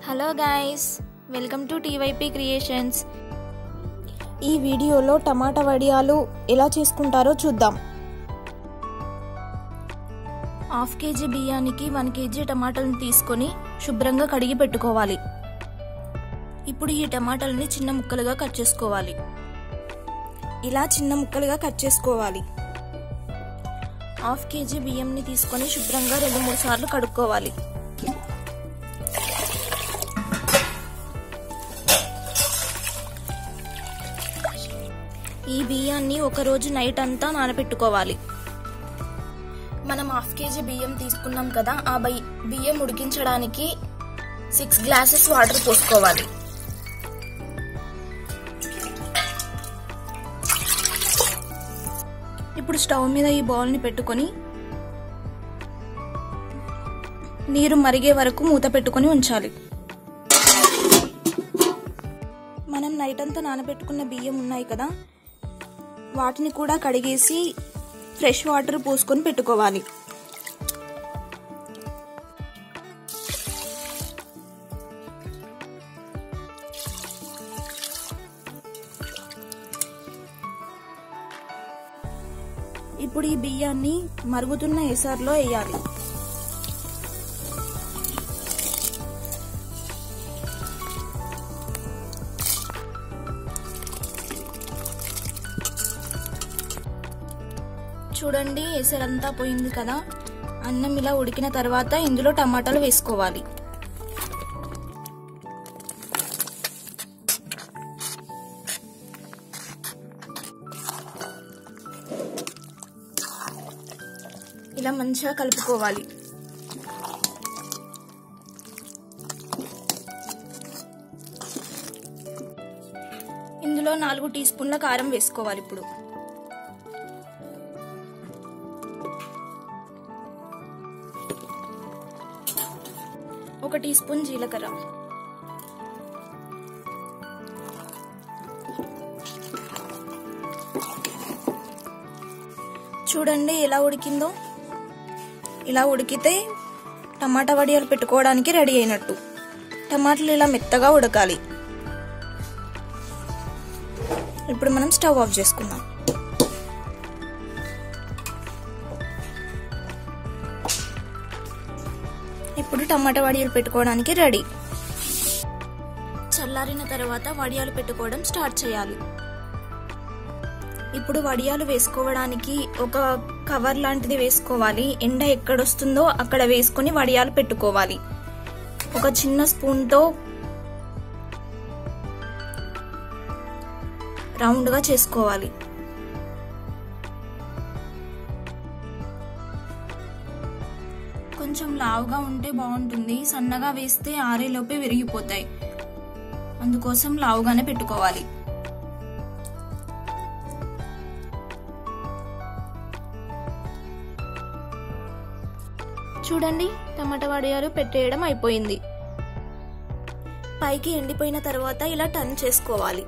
hello guys welcome to TYP creations ఈ వీడియోలో tomato వడియాలు ఎలా చేసుకుంటారో చూద్దాం హాఫ్ కేజీ బియ్యానికి వన్ కేజీ టమాటాలను తీసుకొని శుభ్రంగా కడిగి పెట్టుకోవాలి ఇప్పుడు ఈ టమాటాలని చిన్న ముక్కలుగా కట్ చేసుకోవాలి ఇలా చిన్న ముక్కలుగా కట్ చేసుకోవాలి హాఫ్ కేజీ బియ్యంని తీసుకొని శుభ్రంగా రెండు మూడు సార్లు కడుక్కోవాలి ఈ బియ్యాన్ని ఒక రోజు నైట్ అంతా నానబెట్టుకోవాలి మనం హాఫ్ కేజీ బియ్యం తీసుకున్నాం కదా ఆ బై- బియ్యం ఉడికించడానికి సిక్స్ గ్లాసెస్ వాటర్ పోసుకోవాలి ఇప్పుడు స్టవ్ మీద ఈ బౌల్ని పెట్టుకొని నీరు మరిగే వరకు మూత పెట్టుకొని ఉంచాలి మనం నైట్ అంతా నానబెట్టుకున్న బియ్యం ఉన్నాయి కదా వాటిని కూడా కడిగేసి ఫ్రెష్ వాటర్ పోసుకొని పెట్టుకోవాలి ఇప్పుడు ఈ బియ్యాన్ని మరుగుతున్న ఎసార్లో వేయాలి చూడండి ఎసరంతా పోయింది కదా అన్నం ఇలా ఉడికిన తర్వాత ఇందులో టమాటాలు వేసుకోవాలి ఇలా మంచిగా కలుపుకోవాలి ఇందులో నాలుగు టీ స్పూన్ల కారం వేసుకోవాలి ఇప్పుడు ఒక టీ స్పూన్ జీలకర్ర చూడండి ఎలా ఉడికిందో ఇలా ఉడికితే టమాటా వడియాలు పెట్టుకోవడానికి రెడీ అయినట్టు టమాటాలు ఇలా మెత్తగా ఉడకాలి ఇప్పుడు మనం స్టవ్ ఆఫ్ చేసుకుందాం ఇప్పుడు టమాటా వడియాలు పెట్టుకోవడానికి రెడీ చల్లారిన తర్వాత వడియాలు పెట్టుకోవడం స్టార్ట్ చేయాలి ఇప్పుడు వడియాలు వేసుకోవడానికి ఒక కవర్ లాంటిది వేసుకోవాలి ఎండ ఎక్కడొస్తుందో అక్కడ వేసుకొని వడియాలు పెట్టుకోవాలి ఒక చిన్న స్పూన్తో రౌండ్గా చేసుకోవాలి కొంచెం లావుగా ఉంటే బాగుంటుంది సన్నగా వేస్తే ఆరేలోపే విరిగిపోతాయి అందుకోసం లావుగానే పెట్టుకోవాలి చూడండి టమాటా వడియాలు పెట్టేయడం అయిపోయింది పైకి ఎండిపోయిన తర్వాత ఇలా టర్న్ చేసుకోవాలి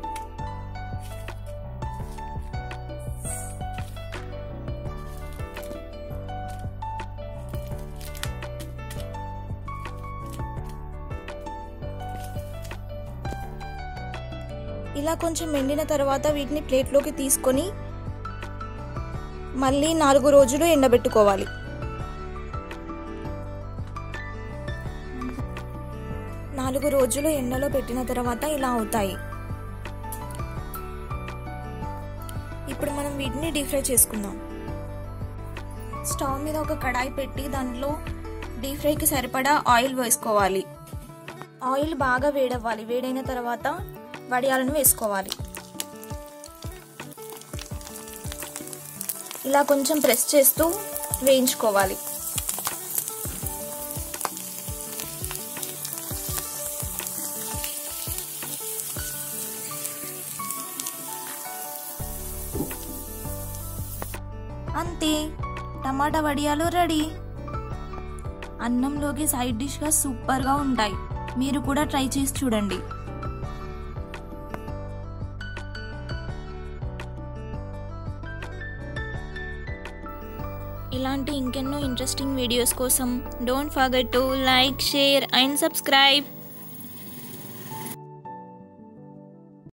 ఇలా కొంచెం ఎండిన తర్వాత వీటిని ప్లేట్లోకి తీసుకొని మళ్ళీ నాలుగు రోజులు ఎండబెట్టుకోవాలి నాలుగు రోజులు ఎండలో పెట్టిన తర్వాత ఇలా అవుతాయి ఇప్పుడు మనం వీటిని డీప్ ఫ్రై చేసుకుందాం స్టవ్ మీద ఒక కడాయి పెట్టి దాంట్లో డీప్ ఫ్రైకి సరిపడా ఆయిల్ వేసుకోవాలి ఆయిల్ బాగా వేడవ్వాలి వేడైన తర్వాత వడియాలను వేసుకోవాలి ఇలా కొంచెం ప్రెస్ చేస్తూ వేయించుకోవాలి అంతే టమాటా వడియాలు రెడీ అన్నంలోకి సైడ్ డిష్గా సూపర్గా ఉంటాయి మీరు కూడా ట్రై చేసి చూడండి ఇలాంటి ఇంకెన్నో ఇంట్రెస్టింగ్ వీడియోస్ కోసం don't forget to like share and subscribe